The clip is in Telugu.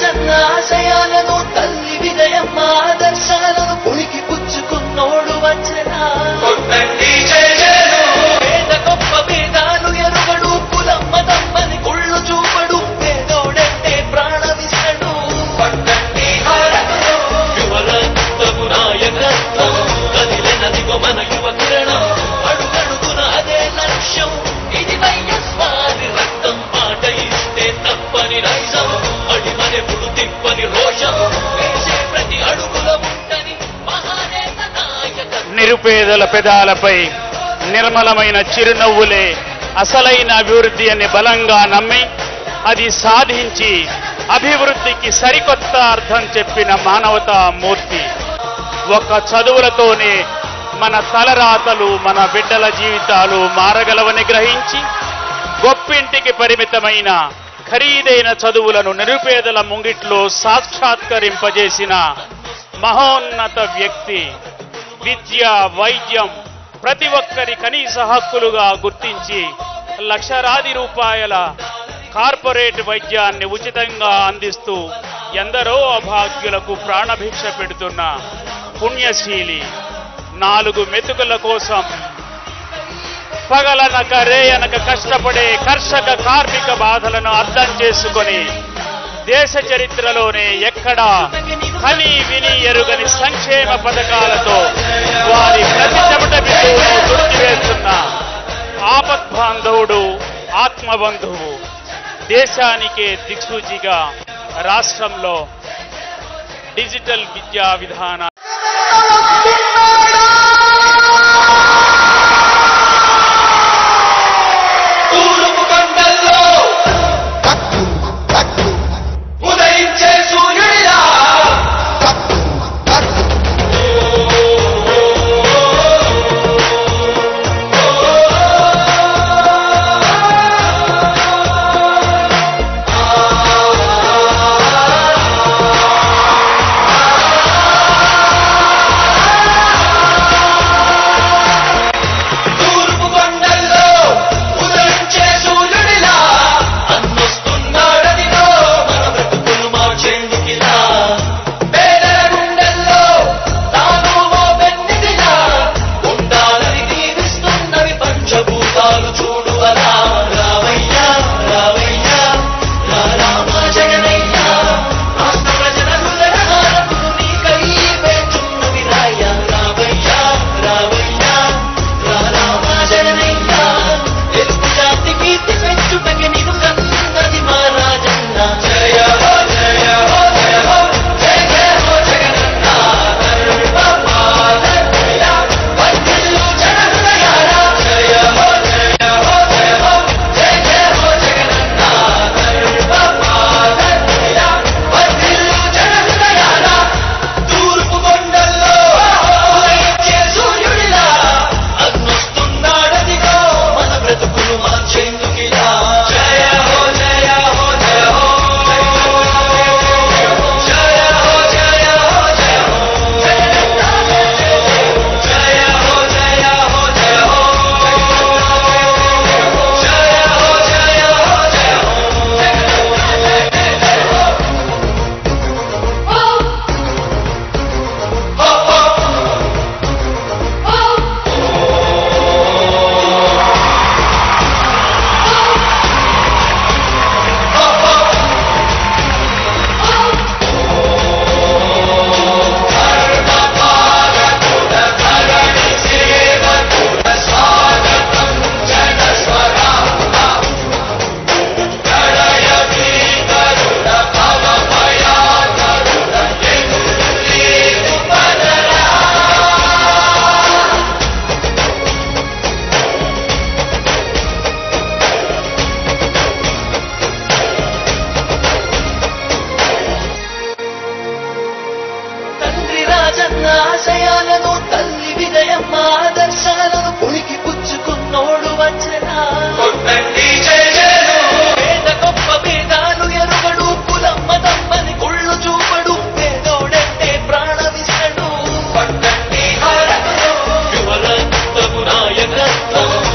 రాజన్న ఆశయాలను తల్లి విజయమ్మ ఆదర్శాలను పుణికి పుచ్చుకున్నోడు వచ్చనా పేద గొప్ప భేదాలు ఎరుగడు కులమ్మ తమ్మని కుళ్ళు చూపడు పేదోడంటే ప్రాణమిస్తడు యువరక్తపు నాయకత్వం కదిలినదిగో మన యువ కిరణం అడుగడుగున అదే లక్ష్యం ఇది వైఎస్వారి రక్తం మాట ఇస్తే తప్పని నైజం అడిమనెప్పుడు తిప్పని రోషం వేసే ప్రతి అడుగుల ఉంటని మహానేత నాయకత్వం నిరుపేదల పెదాలపై నిర్మలమైన చిరునవ్వులే అసలైన అభివృద్ధి అని బలంగా నమ్మి అది సాధించి అభివృద్ధికి సరికొత్త అర్థం చెప్పిన మానవతా మూర్తి ఒక చదువులతోనే మన తలరాతలు మన బిడ్డల జీవితాలు మారగలవని గ్రహించి గొప్పింటికి పరిమితమైన ఖరీదైన చదువులను నిరుపేదల ముంగిట్లో సాక్షాత్కరింపజేసిన మహోన్నత వ్యక్తి విద్య వైద్యం ప్రతి ఒక్కరి కనీస హక్కులుగా గుర్తించి లక్షలాది రూపాయల కార్పొరేట్ వైద్యాన్ని ఉచితంగా అందిస్తూ ఎందరో అభాగ్యులకు ప్రాణభిక్ష పెడుతున్న పుణ్యశీలి నాలుగు మెతుకుల కోసం పగలనక రేయనక కష్టపడే కర్షక కార్మిక బాధలను అర్థం చేసుకొని దేశ చరిత్రలోనే ఎక్కడా కని విని ఎరుగని సంక్షేమ పథకాలతో వారి ప్రతి చెమట బిందువును తుడిచివేస్తున్న ఆపద్బాంధవుడు ఆత్మబంధువు దేశానికే దిక్సూచిగా రాష్ట్రంలో డిజిటల్ విద్యా విధాన